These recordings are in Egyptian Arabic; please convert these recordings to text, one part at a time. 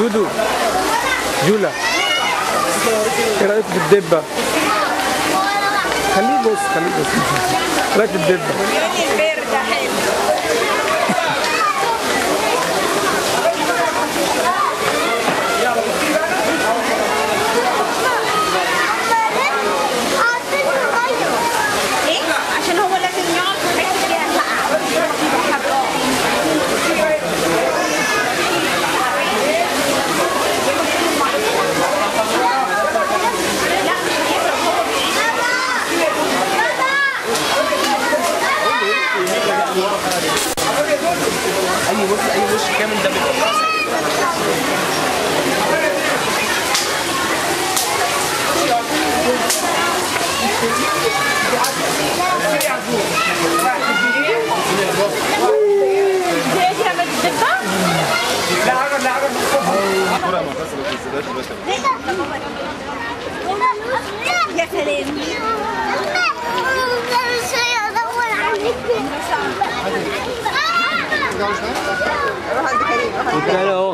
دودو جولا ايه رايك في الدبه خليه يبص خليه يبص ايه رايك في الدبه البير ده حلو ايه عشان هو لازم يقعد في حته فيها سقعه حرام اي وش اي وش كامل ده بيبقى دي ايه دي بتدفع؟ يا سلام تعالى اهو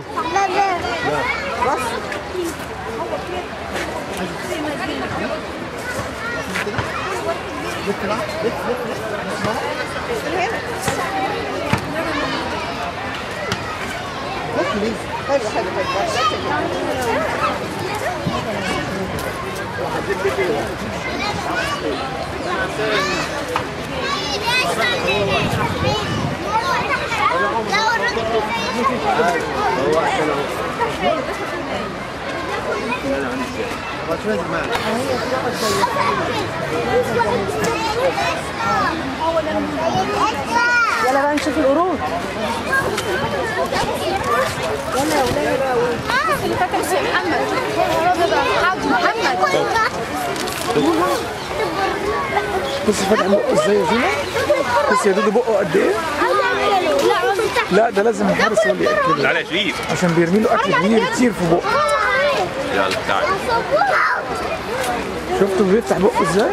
يلا بقى نشوف القرود اللي فاكر اسمه محمد حاج محمد بص فاتح بقه ازاي يا جولا بص يا دودو بقه قد ايه لا ده لازم الحارس هو اللي ياكله تعالى يا شريف عشان بيرمي له اكل كبير كتير في بقه يلا تعالى شفتوا بيفتح بقه ازاي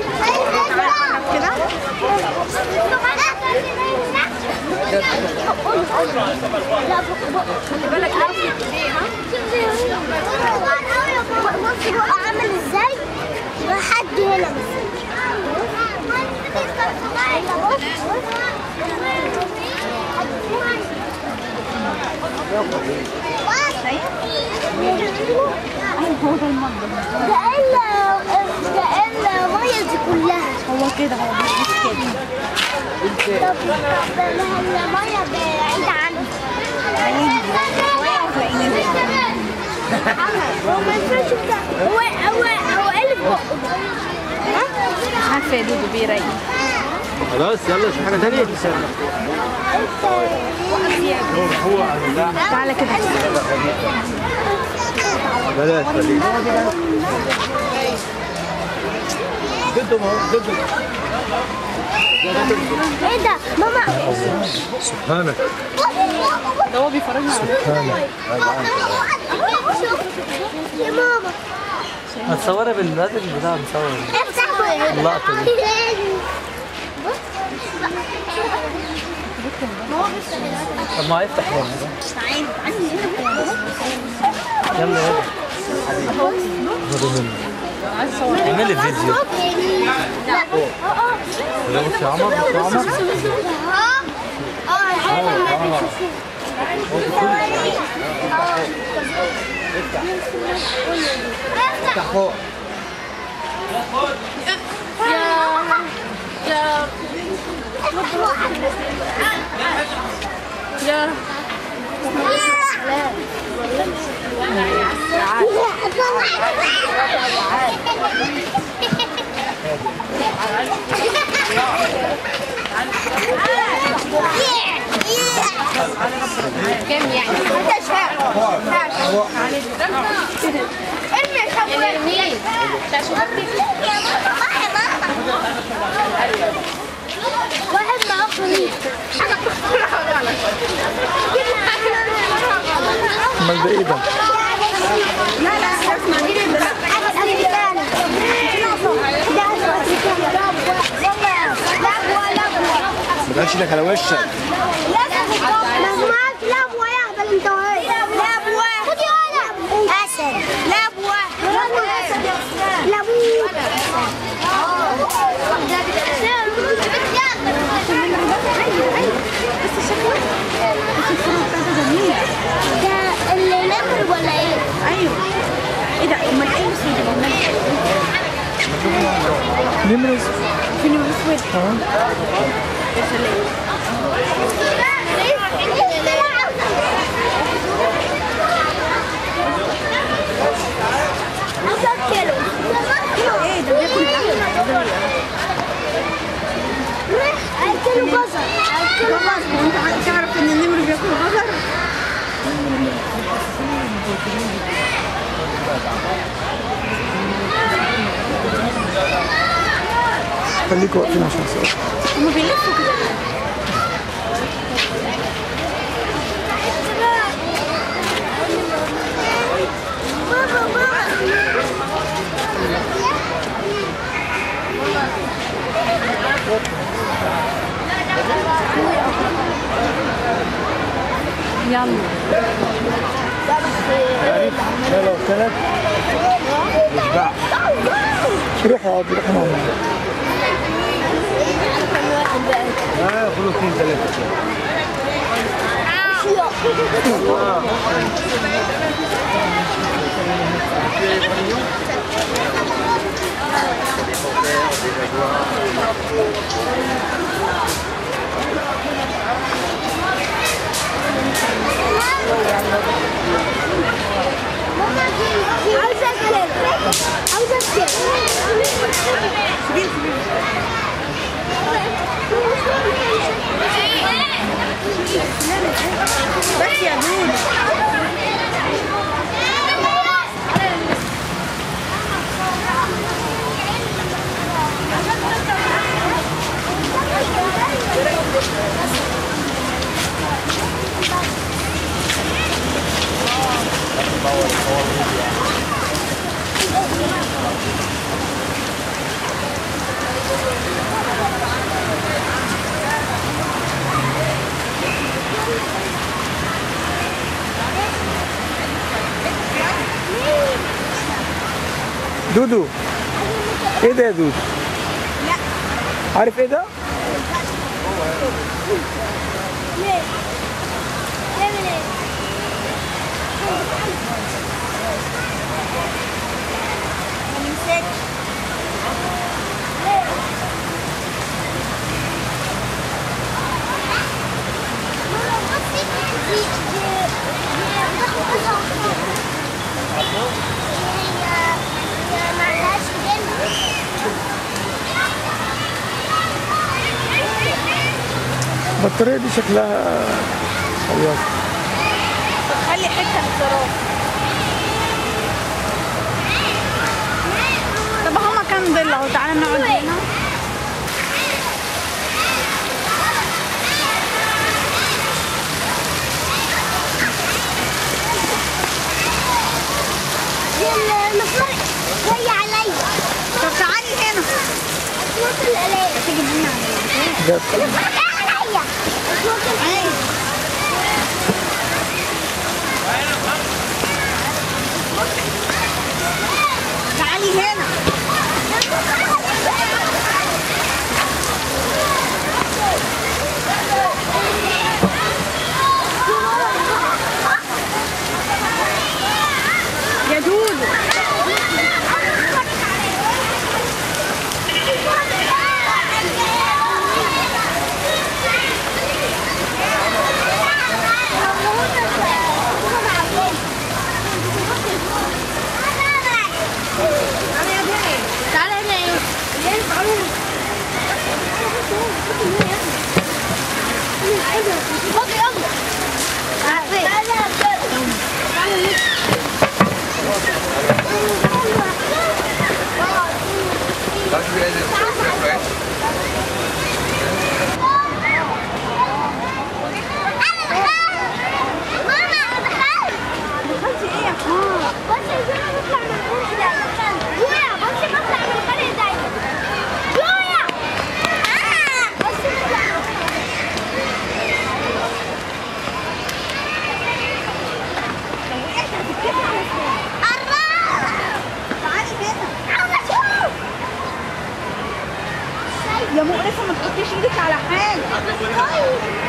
بالك بص هو عامل ازاي لحد هنا ده الا ده الا الميه دي كلها هو كده هو بيقول كده طب طب الميه بعيدة عنه هو ما ينفعش بتاع- هو هو هو قلب بقه مش عارفه يا دودو بيريح خلاص يلا شوف حاجه ثانيه تعالى كده بلاش خليك ضده ما هو ضده ايه ده ماما سبحانك ده هو بيفرجنا على سبحانك يا ماما هتصورها بالهذا البتاع مصور افتح اللقطة دي. طب ما هيفتح هنا يلا يلا خدوا منه اعملي فيديو لا يلا بص يا عمر بص يا عمر افتح فوق كم يعني؟ انت شاف ارمي يا شباب ارمي واحد معاه خليط امال ده ايه ده؟ لا لا اسمع مين اللي افريكاني ده افريكاني لا ما تقولش لك على وشك مجموعة كلاب ويهبل انت وهي كلاب واحد خدي وانا نمر في نمر اسود ايه ده بياكل لحمه اكلوا جزر اكلوا جزر انت تعرف ان النمر بياكل غزر خليكوا واقفين عشان صور هما بيلفوا كده بابا بابا يلا لا لو كانت روحوا اقعدوا روحوا مع ماما اه خلوا اثنين ثلاثة عاوزة أكل عاوزة بس يا دود دودو ايه ده يا دودو؟ عارف ايه ده؟ ليه؟ تعمل ايه؟ ماما بصي دي دي هي هي معلهاش جنب البطارية دي شكلها حلوة خلي حته للزرار طب هما كام ضلع اهو تعالى نقعد هنا المفروض جاي عليا طب تعالي هنا وصل عليا تيجي هنا ده عليا وصل عليا تعالي هنا يا دودو تعالى هنا ايه؟ فاضي يلا تعالى دخلتي ايه يا حمار بصي ازاي بطلع من الكرسي ده جويا بصي بطلع من القرية ده جويا آه بصي بطلع قرب تعالي هنا عاوزة اشوف يا مقرفه ما تحطيش ايدك على حاجه طيب